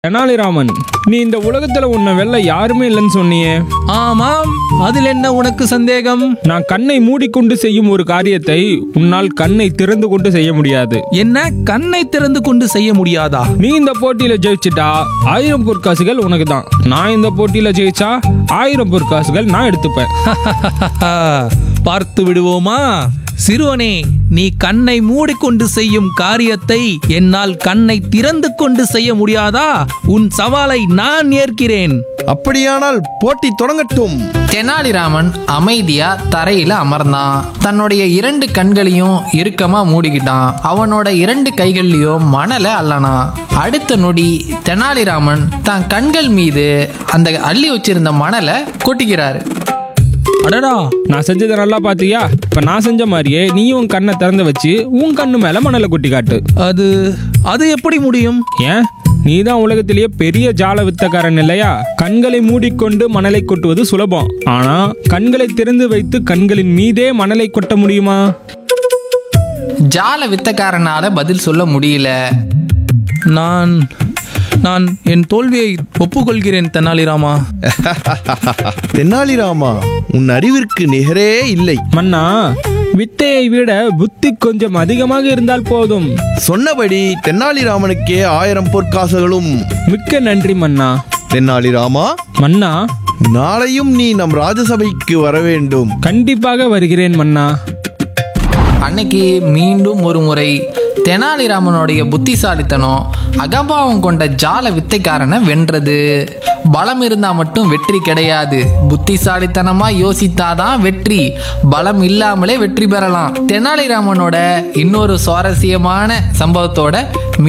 தெனாலிராமன் நீ இந்த உலகத்துல உன்னை வெல்ல யாருமே இல்லைன்னு சொன்னியே ஆமாம் அதில் என்ன உனக்கு சந்தேகம் நான் கண்ணை மூடிக்கொண்டு செய்யும் ஒரு காரியத்தை உன்னால் கண்ணை திறந்து கொண்டு செய்ய முடியாது என்ன கண்ணை திறந்து கொண்டு செய்ய முடியாதா நீ இந்த போட்டியில ஜெயிச்சிட்டா ஆயிரம் பொற்காசுகள் உனக்கு தான் நான் இந்த போட்டியில ஜெயிச்சா ஆயிரம் பொற்காசுகள் நான் எடுத்துப்பேன் பார்த்து விடுவோமா சிறுவனே நீ கண்ணை மூடிக்கொண்டு செய்யும் காரியத்தை என்னால் கண்ணை திறந்து கொண்டு செய்ய முடியாதா உன் சவாலை நான் ஏற்கிறேன் அப்படியானால் போட்டி தொடங்கட்டும் தெனாலிராமன் அமைதியா தரையில அமர்ந்தான் தன்னுடைய இரண்டு கண்களையும் இறுக்கமா மூடிக்கிட்டான் அவனோட இரண்டு கைகள்லயும் மணலை அள்ளனான் அடுத்த நொடி தெனாலிராமன் தன் கண்கள் மீது அந்த அள்ளி வச்சிருந்த மணலை கொட்டிக்கிறாரு அடடா நான் செஞ்சதை நல்லா பாத்தியா இப்ப நான் செஞ்ச மாதிரியே நீயும் உன் கண்ணை திறந்து வச்சு உன் கண்ணு மேல மணலை கொட்டி காட்டு அது அது எப்படி முடியும் ஏன் நீதான் உலகத்திலேயே பெரிய ஜால வித்தக்காரன் இல்லையா கண்களை மூடிக்கொண்டு மணலை கொட்டுவது சுலபம் ஆனா கண்களை திறந்து வைத்து கண்களின் மீதே மணலை கொட்ட முடியுமா ஜால வித்தக்காரனால பதில் சொல்ல முடியல நான் நான் என் தோல்வியை ஒப்புக்கொள்கிறேன் தெனாலிராமா தென்னாலிராமா உன் அறிவிற்கு நிகரே இல்லை மன்னா வித்தையை விட புத்தி கொஞ்சம் அதிகமாக இருந்தால் போதும் சொன்னபடி தென்னாலிராமனுக்கே ஆயிரம் பொற்காசுகளும் மிக்க நன்றி மன்னா தென்னாலிராமா மன்னா நாளையும் நீ நம் ராஜசபைக்கு வர வேண்டும் கண்டிப்பாக வருகிறேன் மன்னா அன்னைக்கு மீண்டும் ஒரு முறை தெனாலிராமனுடைய புத்திசாலித்தனம் அகம்பாவம் கொண்ட ஜால வித்தைக்காரனை வென்றது பலம் இருந்தா மட்டும் வெற்றி கிடையாது புத்திசாலித்தனமா யோசித்தாதான் வெற்றி பலம் இல்லாமலே வெற்றி பெறலாம் தெனாலிராமனோட இன்னொரு சுவாரஸ்யமான சம்பவத்தோட